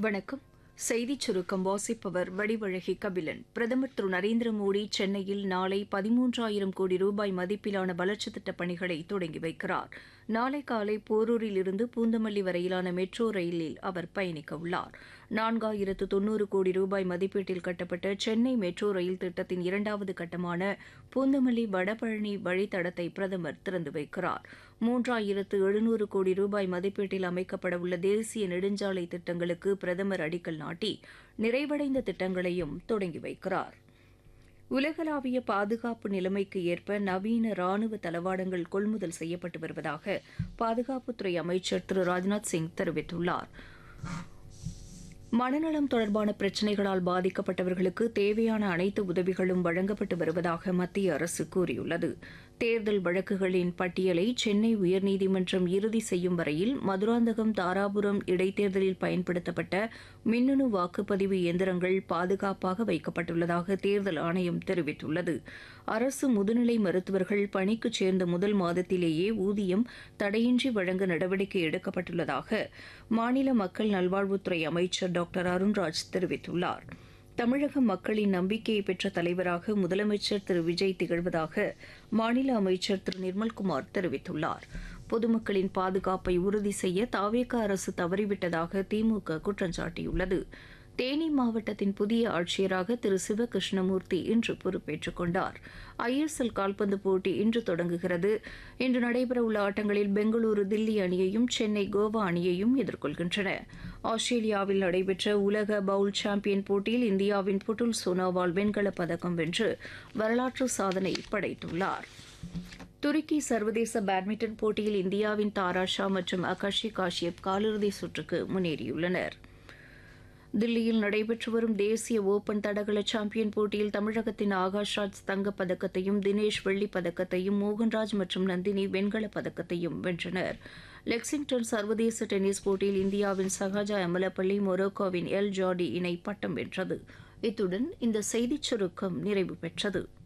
வணக்கம் செய்திச் சுருக்கம் வாசிப்பவர் வடிவழகி கபிலன் பிரதமர் திரு நரேந்திர மோடி சென்னையில் நாளை பதிமூன்றாயிரம் கோடி ரூபாய் மதிப்பிலான வளர்ச்சித் திட்டப் பணிகளை தொடங்கி வைக்கிறார் நாளை காலை போரூரில் இருந்து பூந்தமல்லி வரையிலான மெட்ரோ ரயிலில் அவர் பயணிக்க உள்ளார் நான்காயிரத்து தொன்னூறு கோடி ரூபாய் மதிப்பீட்டில் கட்டப்பட்ட சென்னை மெட்ரோ ரயில் திட்டத்தின் இரண்டாவது கட்டமான பூந்தமல்லி வடபழனி வழித்தடத்தை பிரதமர் திறந்து வைக்கிறார் மூன்றாயிரத்து எழுநூறு கோடி ரூபாய் மதிப்பீட்டில் அமைக்கப்பட உள்ள தேசிய நெடுஞ்சாலை திட்டங்களுக்கு பிரதமர் அடிக்கல் நாட்டி நிறைவடைந்த திட்டங்களையும் தொடங்கி வைக்கிறார் உலகளாவிய பாதுகாப்பு நிலைமைக்கு ஏற்ப நவீன ராணுவ தளவாடங்கள் கொள்முதல் செய்யப்பட்டு வருவதாக பாதுகாப்புத்துறை அமைச்சர் திரு ராஜ்நாத் சிங் தெரிவித்துள்ளார் மனநலம் தொடர்பான பிரச்சினைகளால் பாதிக்கப்பட்டவர்களுக்கு தேவையான அனைத்து உதவிகளும் வழங்கப்பட்டு வருவதாக மத்திய அரசு கூறியுள்ளது தேர்தல் வழக்குகளின் பட்டியலை சென்னை உயர்நீதிமன்றம் இறுதி செய்யும் வரையில் மதுராந்தகம் தாராபுரம் இடைத்தேர்தலில் பயன்படுத்தப்பட்ட மின்னணு வாக்குப்பதிவு இயந்திரங்கள் பாதுகாப்பாக வைக்கப்பட்டுள்ளதாக தேர்தல் ஆணையம் தெரிவித்துள்ளது அரசு முதுநிலை மருத்துவர்கள் பணிக்கு சேர்ந்த முதல் மாதத்திலேயே ஊதியம் தடையின்றி வழங்க நடவடிக்கை எடுக்கப்பட்டுள்ளதாக மாநில மக்கள் நல்வாழ்வுத்துறை அமைச்சர் டாக்டர் அருண்ராஜ் தெரிவித்துள்ளார் தமிழக மக்களின் நம்பிக்கையை பெற்ற தலைவராக முதலமைச்சர் திரு விஜய் திகழ்வதாக மாநில அமைச்சர் திரு நிர்மல்குமார் தெரிவித்துள்ளார் பொதுமக்களின் பாதுகாப்பை உறுதி செய்ய தாவேக அரசு தவறிவிட்டதாக திமுக குற்றம் சாட்டியுள்ளது தேனி மாவட்டத்தின் புதிய ஆட்சியராக திரு சிவகிருஷ்ணமூர்த்தி இன்று பொறுப்பேற்றுக் கொண்டார் ஐஎஸ்எல் கால்பந்து போட்டி இன்று தொடங்குகிறது இன்று நடைபெறவுள்ள ஆட்டங்களில் பெங்களூரு தில்லி அணியையும் சென்னை கோவா அணியையும் எதிர்கொள்கின்றன ஆஸ்திரேலியாவில் நடைபெற்ற உலக பவுல் சாம்பியன் போட்டியில் இந்தியாவின் புட்டுல் சோனோவால் வெண்கலப் பதக்கம் வென்று வரலாற்று சாதனை படைத்துள்ளார் துருக்கி சர்வதேச பேட்மிண்டன் போட்டியில் இந்தியாவின் தாராஷா மற்றும் அகாஷி காஷ்யப் காலிறுதி சுற்றுக்கு முன்னேறியுள்ளனர் தில்லியில் நடைபெற்று வரும் தேசிய ஓபன் தடகள சாம்பியன் போட்டியில் தமிழகத்தின் ஆகாஷ்ராஜ் தங்கப் பதக்கத்தையும் தினேஷ் வெள்ளிப் பதக்கத்தையும் மோகன்ராஜ் மற்றும் நந்தினி வெண்கலப் பதக்கத்தையும் வென்றனர் லெக்சிங்டன் சர்வதேச டென்னிஸ் போட்டியில் இந்தியாவின் சஹாஜா அமலப்பள்ளி மொரோக்கோவின் எல் ஜாடி இணை பட்டம் வென்றது இத்துடன் இந்த செய்திச் சுருக்கம் நிறைவு பெற்றது